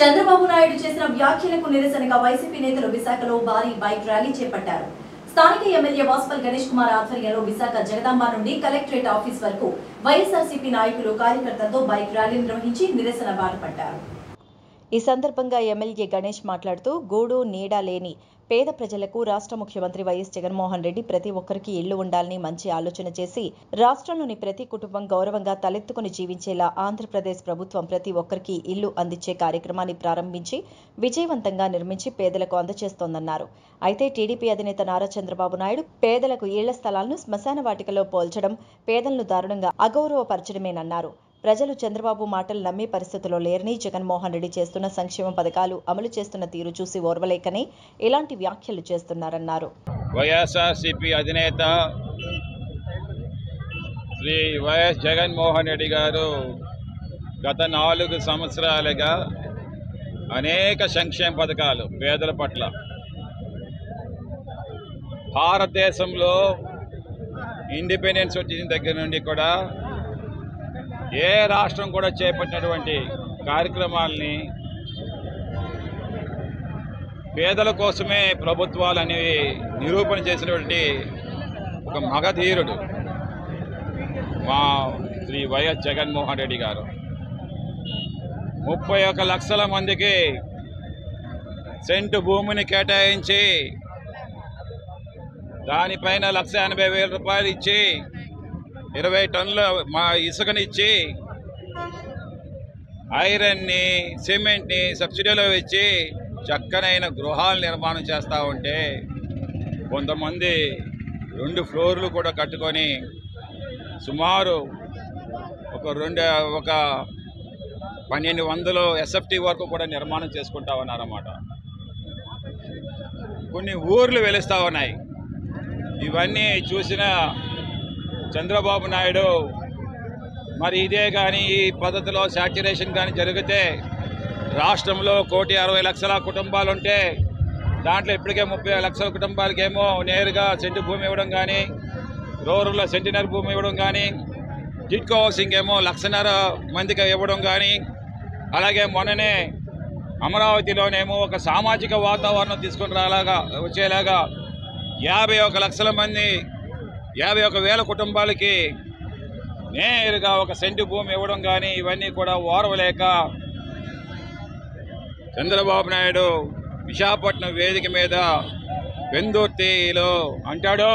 చంద్రబాబు నాయుడు చేసిన వ్యాఖ్యలకు నిరసనగా వైసీపీ నేతలు విశాఖలో భారీ బైక్ ర్యాలీ చేపట్టారు స్థానిక ఎమ్మెల్యే వాస్పల్ గణేష్ కుమార్ ఆధ్వర్యంలో విశాఖ జగదాంబ నుండి కలెక్టరేట్ ఆఫీస్ వరకు వైఎస్ఆర్సీపీ నాయకులు కార్యకర్తలతో బైక్ ర్యాలీ నిర్వహించి నిరసన బాటపట్టారు ఈ సందర్భంగా ఎమ్మెల్యే గణేష్ మాట్లాడుతూ గూడు నీడ లేని పేద ప్రజలకు రాష్ట్ర ముఖ్యమంత్రి వైఎస్ జగన్మోహన్ రెడ్డి ప్రతి ఒక్కరికి ఇళ్లు ఉండాలని మంచి ఆలోచన చేసి రాష్ట్రంలోని ప్రతి కుటుంబం గౌరవంగా తలెత్తుకుని జీవించేలా ఆంధ్రప్రదేశ్ ప్రభుత్వం ప్రతి ఒక్కరికి ఇల్లు అందించే కార్యక్రమాన్ని ప్రారంభించి విజయవంతంగా నిర్మించి పేదలకు అందజేస్తోందన్నారు అయితే టీడీపీ అధినేత నారా చంద్రబాబు నాయుడు పేదలకు ఇళ్ల స్థలాలను శ్మశాన వాటికలో పోల్చడం పేదలను దారుణంగా అగౌరవపరచడమేనన్నారు ప్రజలు చంద్రబాబు మాటలు నమ్మే పరిస్థితిలో లేరని జగన్మోహన్ రెడ్డి చేస్తున్న సంక్షేమ పథకాలు అమలు చేస్తున్న తీరు చూసి ఓర్వలేకనే ఇలాంటి వ్యాఖ్యలు చేస్తున్నారన్నారు వైఎస్ఆర్సిపి అధినేత శ్రీ వైఎస్ జగన్మోహన్ రెడ్డి గారు గత నాలుగు సంవత్సరాలుగా అనేక సంక్షేమ పథకాలు పేదల పట్ల భారతదేశంలో ఇండిపెండెన్స్ వచ్చిన దగ్గర నుండి కూడా ఏ రాష్ట్రం కూడా చేపట్టినటువంటి కార్యక్రమాల్ని పేదల కోసమే ప్రభుత్వాలు అనేవి నిరూపణ చేసినటువంటి ఒక మగధీరుడు మా శ్రీ వైఎస్ జగన్మోహన్ రెడ్డి గారు ముప్పై ఒక లక్షల మందికి సెంటు భూమిని కేటాయించి దానిపైన లక్ష ఎనభై వేల రూపాయలు ఇచ్చి ఇరవై టన్నుల మా ఇసుకనిచ్చి ఐరన్ని సిమెంట్ని సబ్సిడీలో ఇచ్చి చక్కనైన గృహాలు నిర్మాణం చేస్తూ ఉంటే కొంతమంది రెండు ఫ్లోర్లు కూడా కట్టుకొని సుమారు ఒక రెండు ఒక పన్నెండు వందలు ఎస్ఎఫ్టీ వరకు కూడా నిర్మాణం చేసుకుంటా ఉన్నారన్నమాట కొన్ని ఊర్లు వెలుస్తూ ఉన్నాయి ఇవన్నీ చూసిన చంద్రబాబు నాయుడు మరి ఇదే కానీ ఈ పద్ధతిలో శాచ్యురేషన్ కానీ జరిగితే రాష్ట్రంలో కోటి అరవై లక్షల కుటుంబాలు ఉంటే దాంట్లో ఇప్పటికే ముప్పై లక్షల కుటుంబాలకేమో నేరుగా సెంటు భూమి ఇవ్వడం కానీ రూరల్లో సెంటినర్ భూమి ఇవ్వడం కానీ టిట్కో హౌసింగ్ ఏమో లక్షన్నర మందికి ఇవ్వడం కానీ అలాగే మొన్ననే అమరావతిలోనేమో ఒక సామాజిక వాతావరణం తీసుకుని రాలాగా వచ్చేలాగా యాభై ఒక లక్షల మంది యాభై ఒక వేల కుటుంబాలకి నేరుగా ఒక సెంటు భూమి ఇవ్వడం కానీ ఇవన్నీ కూడా ఓర్వలేక చంద్రబాబు నాయుడు విశాఖపట్నం వేదిక మీద పెందుర్తిలో అంటాడు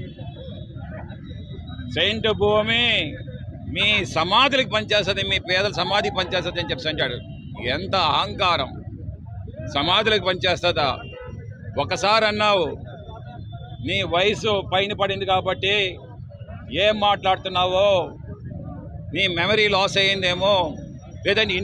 సెంటు భూమి మీ సమాధులకు పనిచేస్తుంది మీ పేదల సమాధికి పనిచేస్తుంది అని చెప్పి అంటాడు ఎంత అహంకారం సమాధులకు పనిచేస్తుందా ఒకసారి అన్నావు నీ వయసు పైన పడింది కాబట్టి ఏం మాట్లాడుతున్నావో నీ మెమరీ లాస్ అయ్యిందేమో లేదంటే